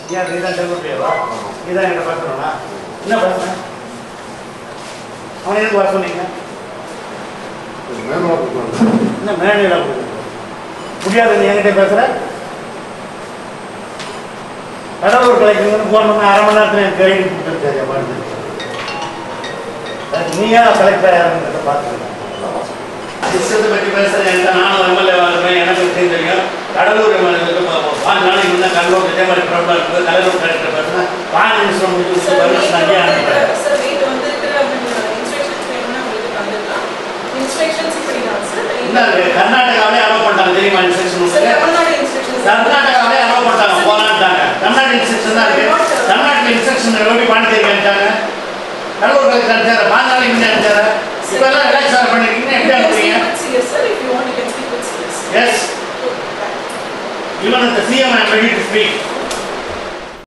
ஏன் நீ தான் செல்வப்பிரியவா நீ தான் என்கிட்ட பேசணும்னா என்ன பேசுனேன் அவனை எதுக்கு வர சொன்னீங்க என்ன மேடையில் முடியாது நீ என்கிட்ட பேசுற கடவுள் கலைக்கணும்னு போனோம்னா அரை மணி நேரத்தில் எனக்கு கையில் கொடுத்துருக்காரு பாருங்க நீயா கலெக்டர் யாருங்கிறத பார்த்துக்கலாம் சிஸ்டத்தை பற்றி பேசுகிறேன் எந்த நானும் எம்எல்ஏ வாழ்றேன் எனக்கு விஷயம் தெரியும் கடலூர் எம்எல்ஏ பாஞ்சு நாளைக்கு முன்னே கடலூர் இதே மாதிரி ப்ராப்ளம் இருக்குது கடலூர் கலெக்டர் பேசுகிறேன் பாஞ்சு நிமிஷம் முடிச்சு சார் பர்மிஷன் அங்கேயே அனுப்பிட்டேன் சார் வீட்டு வந்திருக்கிற இன்ஸ்ட்ரக்ஷன்ஸ் வேணும்னா உங்களுக்கு தந்துடலாம் இன்ஸ்ட்ரக்ஷன்ஸ் இப்படி தான் சார் என்ன இருக்கு கர்நாடகாவிலே அலோவ் பண்ணிட்டாங்க தெரியுமா இன்ஸ்ட்ரக்ஷன் சார் உங்களுக்கு தமிழ்நாடு இன்ஸ்ட்ரக்ஷன்ஸ் கர்நாடகாவிலே அலோவ் பண்ணிட்டாங்க போலான்ட்டாங்க தமிழ்நாடு இன்ஸ்ட்ரக்ஷன் தான் இருக்கு தமிழ்நாட்டில் இன்ஸ்ட்ரக்ஷன் எப்படி பாண்டிச்சேரி அனுப்பிச்சாங்க கடலூர் கலெக்டர் அனுப்பிச்சாரு பாஞ்சு நாளைக்கு முன்னே அனுப்பிச்சாரு இப்போ எல்லாம் ரிலாக்ஸ் பண்ணிருக்கீங்க எப்படி அனுப்புறீங்க sir if you want you can speak with CS S Even at the CM, I'm ready to speak.